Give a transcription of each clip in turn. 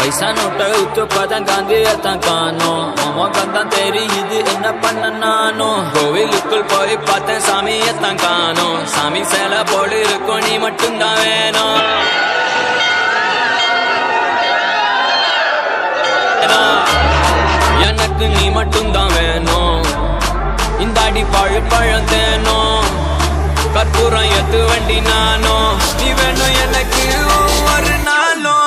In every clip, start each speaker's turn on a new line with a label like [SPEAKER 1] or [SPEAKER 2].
[SPEAKER 1] பைசா நோட்டை உத்து பார்த்தா காந்தியத்தான் காணோம் மோகம் தான் தெரியுது என்ன பண்ண நானும் கோவிலுக்குள் போய் பார்த்தேன் சாமியத்தான் காணோம் சாமி சேலை போடு இருக்கும் நீ மட்டும்தான் வேணும் எனக்கு நீ மட்டும்தான் வேணும் இந்த அடி பழு பழம் தேனும் கற்பூரம் எத்து வண்டி நானும் நீ வேணும் எனக்கு ஒரு நாளும்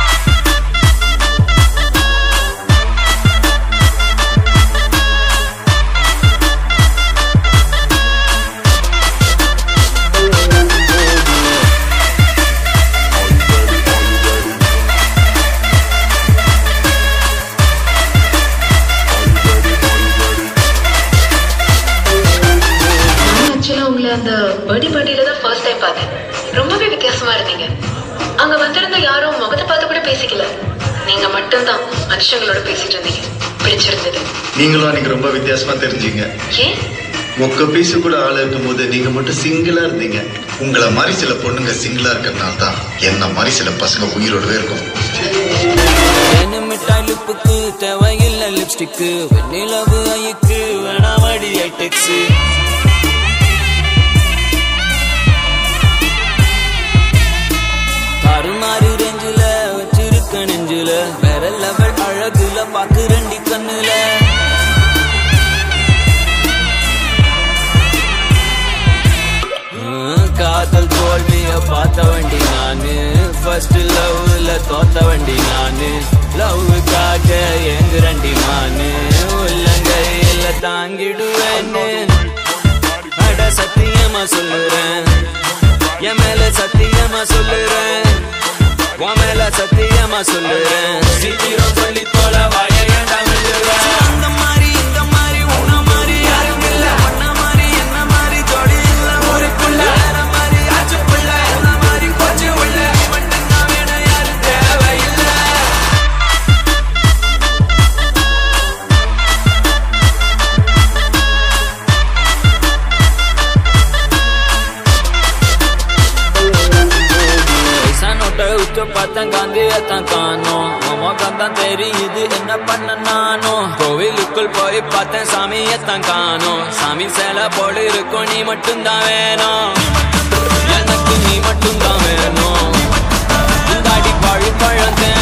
[SPEAKER 2] நான் ஆக்சுவலா உங்களை அந்த பர்த்டே பார்ட்டியில தான் ஃபர்ஸ்ட் டைம் பார்த்தேன் ரொம்பவே வித்தியாசமா இருந்தீங்க அங்க வந்திருந்த யாரும் முகத்தை பார்த்து கூட பேசிக்கல நீங்க மட்டும்தான் மனுஷங்களோட பேசிட்டு இருந்தீங்க பிடிச்சிருந்தது
[SPEAKER 3] நீங்களும் அன்னைக்கு ரொம்ப வித்தியாசமா தெரிஞ்சீங்க
[SPEAKER 2] ஏன்
[SPEAKER 3] மொக்க பீஸு கூட ஆள் இருக்கும்போது நீங்க மட்டும் சிங்கிளா இருந்தீங்க உங்களை மாதிரி சில பொண்ணுங்க சிங்கிளா இருக்கிறதுனால தான் என்ன மாதிரி சில பசங்க உயிரோடவே இருக்கும்
[SPEAKER 1] என்ன மிட்டாய் லிப்புக்கு தேவையில்லை லிப்ஸ்டிக்கு வெண்ணிலவு ஐக்கு வேணாமடி ஐடெக்ஸ் கருமாறு ரெஞ்சில வச்சிருக்க நெஞ்சில வேற லெவல் அழகுல பாக்கு ரெண்டி கண்ணுல ஹம், காதல் தோல்விய பார்த்த வண்டி நானு ஃபர்ஸ்ட் லவ்ல தோத்த வண்டி நானு லவ்வுக்காக எங்குரண்டி மானு உள்ளங்கையில தாங்கிடுவேன்னு அட சத்தியமா சொல்லுறேன் என் மேல சத்தியமா சொல்லுறேன் உன் மேல சத்தியமா சொல்லுறேன் சீக்கிரம் சொல்லி போல வாய ஏண்டா விழுறேன் அந்த மாதிரி இந்த மாதிரி உன்ன மாதிரி யாரும் இல்ல உன்ன மாதிரி என்ன மாதிரி ஜோடி இல்ல ஊருக்குள்ள வேற மாதிரி ஆச்சு புள்ள என்ன மாதிரி போச்சு உள்ள நீ மட்டும்தான் வேணும் யாரும் தேவையில்லை பைசா நோட்டை உத்து பார்த்தேன் காந்தியத்தான் காணோம் மோகம் தான் தெரியுது என்ன பண்ண நானும் கோவிலுக்குள் போய் பார்த்தேன் சாமியத்தான் காணோம் சாமி சேலை போடு இருக்கும் நீ மட்டும்தான் வேணும் எனக்கு நீ மட்டும்தான் வேணும் இந்த அடி பழு பழம் தேனும்